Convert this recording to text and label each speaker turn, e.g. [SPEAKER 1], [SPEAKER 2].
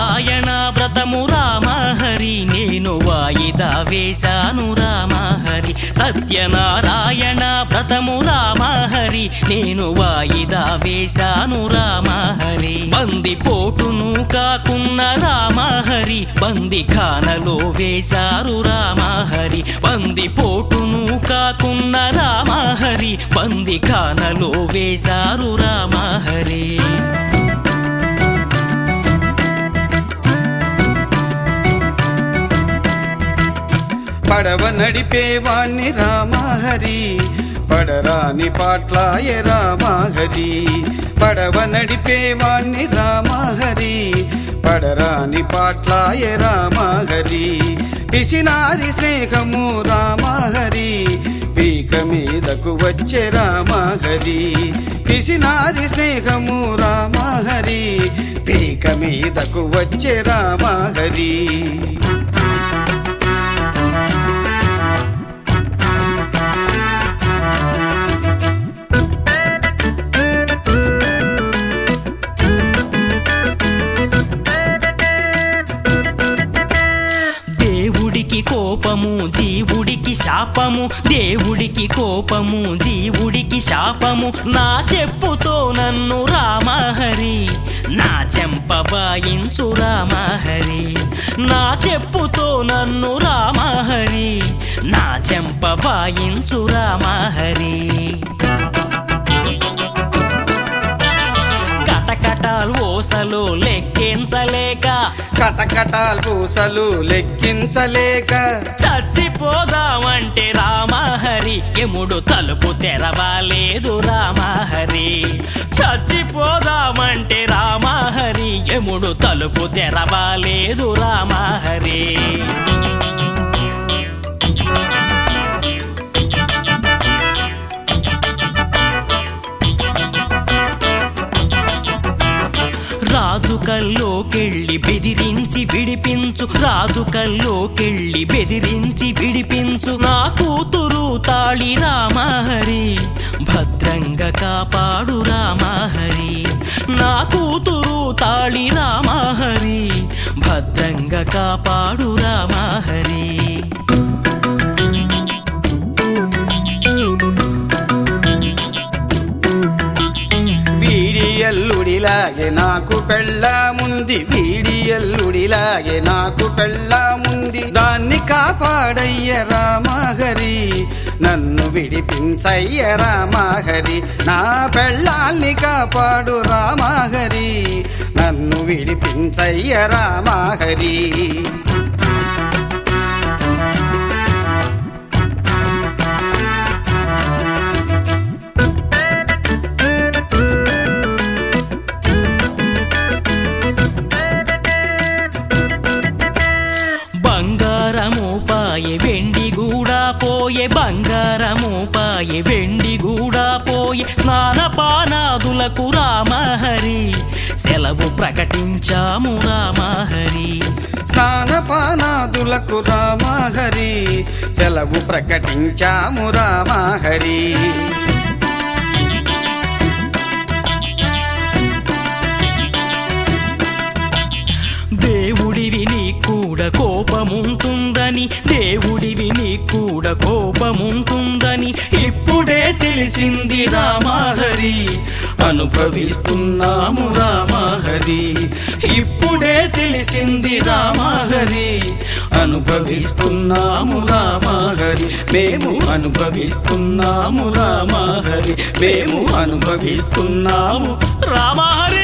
[SPEAKER 1] సత్యనారాయణ వ్రతము రామహరి నేను వాయిదా వేశాను రామహరి సత్యనారాయణ వ్రతము రామహరి నేను వాయిదా వేశాను రామహరి బంది పోటును కాకున్న రామహరి బంది ఖానలో వేశారు రామహరి బంది పోటును కాకున్న రామహరి బంది ఖానలో వేశారు రామహరి
[SPEAKER 2] పడవ నడిపేవాణ్ణి రామహరి పడరాని పాట్లాయ రామహరి పడవ నడిపేవాణ్ణి రామహరి పడరాని పాట్లాయ రామహరి పిసినారి స్నేహము రామహరి పీక మీదకు వచ్చే రామహరి పిసినారి స్నేహము రామహరి పీక మీదకు వచ్చే రామహరి
[SPEAKER 1] దేవుడికి కోపము జీవుడికి శాపము దేవుడికి కోపము జీవుడికి శాపము నా చెప్పుతో నన్ను రామహరి నా చెంప వాయించు రామహరి నా చెప్పుతో నన్ను రామహరి నా చెంప వాయించు రామహరి కటకటాల్ ఓసలు లెక్కించలేక
[SPEAKER 2] కటకటాల్ పూసలు లెక్కించలేక
[SPEAKER 1] చచ్చిపోదామంటే రామహరి యముడు తలుపు తెరవాలేదు రామహరి చచ్చిపోదామంటే రామహరి యముడు తలుపు తెరవాలేదు రామహరి రాజు కల్లోకెళ్ళి బెదిరించి విడిపించు రాజు కల్లోకెళ్ళి బెదిరించి విడిపించు నా కూతురు తాళి రామహరి భద్రంగా కాపాడు రామహరి నా కూతురు తాళి రామహరి భద్రంగా కాపాడు రామహరి
[SPEAKER 2] వీడి అల్లుడిలాగే నాకు పెళ్ళాముంది వీడి అల్లుడిలాగే నాకు పెళ్ళాముంది దాన్ని కాపాడయ్య రామహరి నన్ను విడిపించయ్య రామహరి నా పెళ్ళాల్ని కాపాడు రామహరి నన్ను విడిపించయ్య రామహరి
[SPEAKER 1] బంగారము పాయే వెండి గూడా పోయే బంగారము పాయే వెండి గూడా పోయే స్నానపానాదులకు రామహరి సెలవు ప్రకటించాము రామహరి
[SPEAKER 2] స్నానపానాదులకు రామహరి సెలవు ప్రకటించాము రామహరి
[SPEAKER 1] దేవుడివి నీ కూడా కోపముంటుందని దేవుడివి నీ కూడా కోపముంటుందని ఇప్పుడే తెలిసింది రామహరి అనుభవిస్తున్నాము రామహరి ఇప్పుడే తెలిసింది రామహరి అనుభవిస్తున్నాము రామహరి మేము అనుభవిస్తున్నాము రామహరి మేము అనుభవిస్తున్నాము రామహరి